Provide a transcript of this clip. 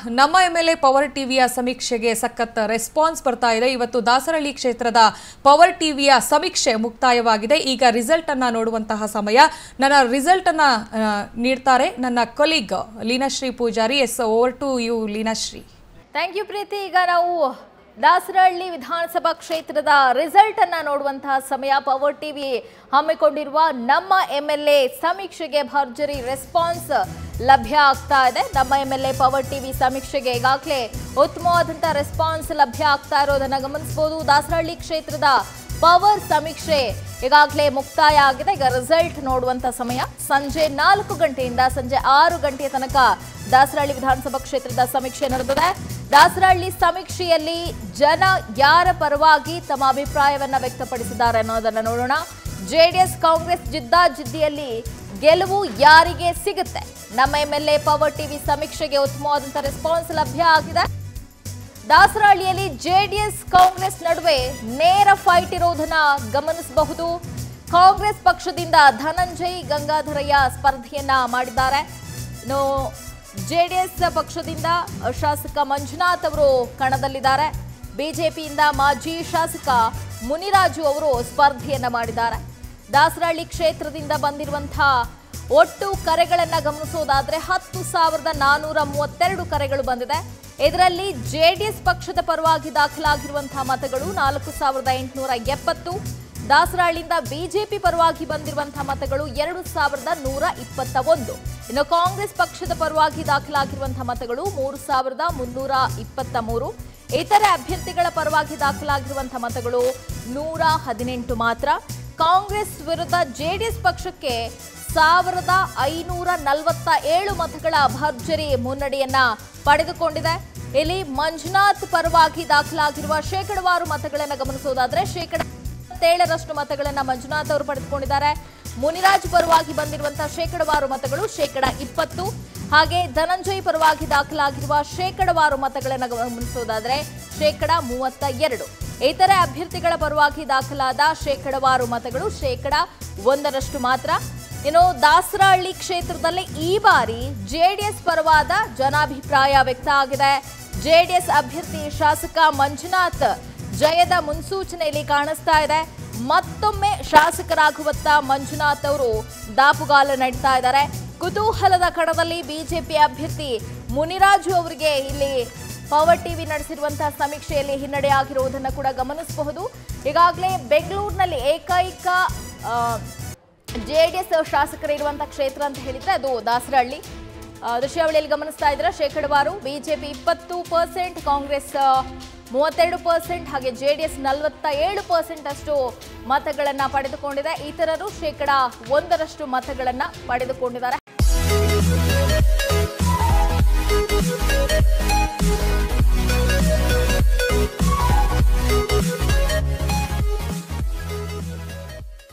ನಮ್ಮ M L A power ಟಿವಿಯ ಸಮೀಕ್ಷೆಗೆ ಸಖತ್ ರೆಸ್ಪಾನ್ಸ್ ಬರ್ತಾ ಇದೆ ಇವತ್ತು ದಾಸರಳ್ಳಿ ಕ್ಷೇತ್ರದ ಪವರ್ ಟಿವಿಯ ಸಮೀಕ್ಷೆ ಮುಕ್ತಾಯವಾಗಿದೆ ಈಗ ರಿಸಲ್ಟ್ ಅನ್ನ ನೋಡುವಂತಹ ಸಮಯ ನನ್ನ ರಿಸಲ್ಟ್ ಅನ್ನ ಆ, ನೀಡ್ತಾರೆ ನನ್ನ colleague Leenashree Pujari yes over to you Leenashree thank you Preethi ಈಗ ನಾವು ದಾಸರಹಳ್ಳಿ ವಿಧಾನಸಭಾ ಕ್ಷೇತ್ರದ ರಿಸಲ್ಟ್ ಅನ್ನ ನೋಡುವಂತಹ ಸಮಯ ಪವರ್ ಟಿವಿ ಹಮ್ಮಿಕೊಂಡಿರುವ ನಮ್ಮ ಎಂ ಎಲ್ ಎ ಸಮೀಕ್ಷೆಗೆ ಭರ್ಜರಿ ರೆಸ್ಪಾನ್ಸ್ ಲಭ್ಯ ಆಗ್ತಾ ಇದೆ ನಮ್ಮ M L A power TV ಸಮೀಕ್ಷೆಗೆ ಈಗಾಗಲೇ ಉತ್ತಮವಾದಂತಹ ರೆಸ್ಪಾನ್ಸ್ ಲಭ್ಯ ಆಗ್ತಾ ಇರೋದನ್ನ ಗಮನಿಸಬಹುದು ದಾಸರಹಳ್ಳಿ ಕ್ಷೇತ್ರದ ಪವರ್ ಸಮೀಕ್ಷೆ ಈಗಾಗಲೇ ಮುಕ್ತಾಯ ಆಗಿದೆ ಈಗ ರಿಸಲ್ಟ್ ನೋಡುವಂತ ಸಮಯ ಸಂಜೆ ನಾಲ್ಕು ಗಂಟೆಯಿಂದ ಸಂಜೆ ಆರು ಗಂಟೆಯ ತನಕ ದಾಸರಹಳ್ಳಿ ವಿಧಾನಸಭಾ ಕ್ಷೇತ್ರದ ಸಮೀಕ್ಷೆ ನಡೆದಿದೆ ದಾಸರಹಳ್ಳಿ ಸಮೀಕ್ಷೆಯಲ್ಲಿ ಜನ ಯಾರ ಪರವಾಗಿ ತಮ್ಮ ಅಭಿಪ್ರಾಯವನ್ನ ವ್ಯಕ್ತಪಡಿಸಿದ್ದಾರೆ ಅನ್ನೋದನ್ನ ನೋಡೋಣ ಜೆಡಿಎಸ್ ಕಾಂಗ್ರೆಸ್ ಜಿದ್ದಾಜಿದ್ದಿಯಲ್ಲಿ ಗೆಲುವು ಯಾರಿಗೆ ಸಿಗುತ್ತೆ ನಮ್ಮ M L A power TV ಸಮೀಕ್ಷೆಗೆ ಉತ್ತಮವಾದಂತಹ ರೆಸ್ಪಾನ್ಸ್ ಲಭ್ಯ ಆಗಿದೆ ದಾಸರಹಳ್ಳಿಯಲ್ಲಿ ಜೆಡಿಎಸ್ ಕಾಂಗ್ರೆಸ್ ನಡುವೆ ನೇರ ಫೈಟ್ ಇರೋದನ್ನ ಗಮನಿಸಬಹುದು ಕಾಂಗ್ರೆಸ್ ಪಕ್ಷದಿಂದ ಧನಂಜಯ್ ಗಂಗಾಧರಯ್ಯ ಸ್ಪರ್ಧೆಯನ್ನ ಮಾಡಿದ್ದಾರೆ ಇನ್ನು ಜೆಡಿಎಸ್ ಪಕ್ಷದಿಂದ ಶಾಸಕ ಮಂಜುನಾಥ್ ಅವರು ಕಣದಲ್ಲಿದ್ದಾರೆ ಬಿಜೆಪಿಯಿಂದ ಮಾಜಿ ಶಾಸಕ ಮುನಿರಾಜು ಅವರು ಸ್ಪರ್ಧೆಯನ್ನ ಮಾಡಿದ್ದಾರೆ ದಾಸರಹಳ್ಳಿ ಕ್ಷೇತ್ರದಿಂದ ಬಂದಿರುವಂತಹ ಒಟ್ಟು ಕರೆಗಳನ್ನ ಗಮನಿಸೋದಾದ್ರೆ ಹತ್ತು ಸಾವಿರದ ನಾನೂರ ಮೂವತ್ತೆರಡು ಕರೆಗಳು ಬಂದಿದೆ ಇದರಲ್ಲಿ ಜೆಡಿಎಸ್ ಪಕ್ಷದ ಪರವಾಗಿ ದಾಖಲಾಗಿರುವಂತಹ ಮತಗಳು ನಾಲ್ಕು ಸಾವಿರದ ಎಂಟುನೂರ ಎಪ್ಪತ್ತು ದಾಸರಹಳ್ಳಿಯಿಂದ ಬಿಜೆಪಿ ಪರವಾಗಿ ಬಂದಿರುವಂತಹ ಮತಗಳು ಎರಡು ಸಾವಿರದ ನೂರ ಇಪ್ಪತ್ತ ಒಂದು ಇನ್ನು ಕಾಂಗ್ರೆಸ್ ಪಕ್ಷದ ಪರವಾಗಿ ದಾಖಲಾಗಿರುವಂತಹ ಮತಗಳು ಮೂರು ಸಾವಿರದ ಮುನ್ನೂರ ಇಪ್ಪತ್ತ ಮೂರು ಇತರೆ ಅಭ್ಯರ್ಥಿಗಳ ಪರವಾಗಿ ದಾಖಲಾಗಿರುವಂತಹ ಮತಗಳು ನೂರ ಹದಿನೆಂಟು ಮಾತ್ರ ಕಾಂಗ್ರೆಸ್ ವಿರುದ್ಧ ಜೆಡಿಎಸ್ ಪಕ್ಷಕ್ಕೆ ಸಾವಿರದ ಐನೂರ ನಲವತ್ತ ಏಳು ಮತಗಳ ಭರ್ಜರಿ ಮುನ್ನಡೆಯನ್ನ ಪಡೆದುಕೊಂಡಿದೆ ಇಲ್ಲಿ ಮಂಜುನಾಥ್ ಪರವಾಗಿ ದಾಖಲಾಗಿರುವ ಶೇಕಡವಾರು ಮತಗಳನ್ನು ಗಮನಿಸುವುದಾದ್ರೆ ಶೇಕಡ ಏಳರಷ್ಟು ಮತಗಳನ್ನ ಮಂಜುನಾಥ್ ಅವರು ಪಡೆದುಕೊಂಡಿದ್ದಾರೆ ಮುನಿರಾಜ್ ಪರವಾಗಿ ಬಂದಿರುವಂತಹ ಶೇಕಡವಾರು ಮತಗಳು ಶೇಕಡ ಇಪ್ಪತ್ತು ಹಾಗೆ ಧನಂಜಯ್ ಪರವಾಗಿ ದಾಖಲಾಗಿರುವ ಶೇಕಡವಾರು ಮತಗಳನ್ನು ಗಮನಿಸುವುದಾದ್ರೆ ಶೇಕಡ ಮೂವತ್ತ ಎರಡು ಇತರೆ ಅಭ್ಯರ್ಥಿಗಳ ಪರವಾಗಿ ದಾಖಲಾದ ಶೇಕಡವಾರು ಮತಗಳು ಶೇಕಡ ಒಂದರಷ್ಟು ಮಾತ್ರ ಇನ್ನು ದಾಸರಹಳ್ಳಿ ಕ್ಷೇತ್ರದಲ್ಲಿ ಈ ಬಾರಿ ಜೆಡಿಎಸ್ ಪರವಾದ ಜನಾಭಿಪ್ರಾಯ ವ್ಯಕ್ತ ಆಗಿದೆ ಜೆಡಿಎಸ್ ಅಭ್ಯರ್ಥಿ ಶಾಸಕ ಮಂಜುನಾಥ್ ಜಯದ ಮುನ್ಸೂಚನೆಯಲ್ಲಿ ಕಾಣಿಸ್ತಾ ಇದೆ ಮತ್ತೊಮ್ಮೆ ಶಾಸಕರಾಗುವತ್ತ ಮಂಜುನಾಥ್ ಅವರು ದಾಪುಗಾಲು ನಡೀತಾ ಇದ್ದಾರೆ ಕುತೂಹಲದ ಕಣದಲ್ಲಿ ಬಿಜೆಪಿ ಅಭ್ಯರ್ಥಿ ಮುನಿರಾಜು ಅವರಿಗೆ ಇಲ್ಲಿ ಪವರ್ ಟಿವಿ ನಡೆಸಿರುವಂತಹ ಸಮೀಕ್ಷೆಯಲ್ಲಿ ಹಿನ್ನಡೆ ಆಗಿರುವುದನ್ನು ಕೂಡ ಗಮನಿಸಬಹುದು ಈಗಾಗಲೇ ಬೆಂಗಳೂರಿನಲ್ಲಿ ಏಕೈಕ ಜೆಡಿಎಸ್ ಶಾಸಕರು ಇರುವಂತಹ ಕ್ಷೇತ್ರ ಅಂತ ಹೇಳಿದ್ರೆ ಅದು ದಾಸರಹಳ್ಳಿ ಆ, ದೃಶ್ಯಾವಳಿಯಲ್ಲಿ ಗಮನಿಸ್ತಾ ಇದ್ರೆ ಶೇಕಡವಾರು ಬಿಜೆಪಿ ಇಪ್ಪತ್ತು ಪರ್ಸೆಂಟ್ ಕಾಂಗ್ರೆಸ್ ಆ, ಮೂವತ್ತೆರಡು ಪರ್ಸೆಂಟ್ ಹಾಗೆ ಜೆಡಿಎಸ್ ನಲವತ್ತ ಏಳು ಪರ್ಸೆಂಟ್ ಅಷ್ಟು ಮತಗಳನ್ನ ಪಡೆದುಕೊಂಡಿದೆ ಇತರರು ಶೇಕಡ ಒಂದರಷ್ಟು ಮತಗಳನ್ನ ಪಡೆದುಕೊಂಡಿದ್ದಾರೆ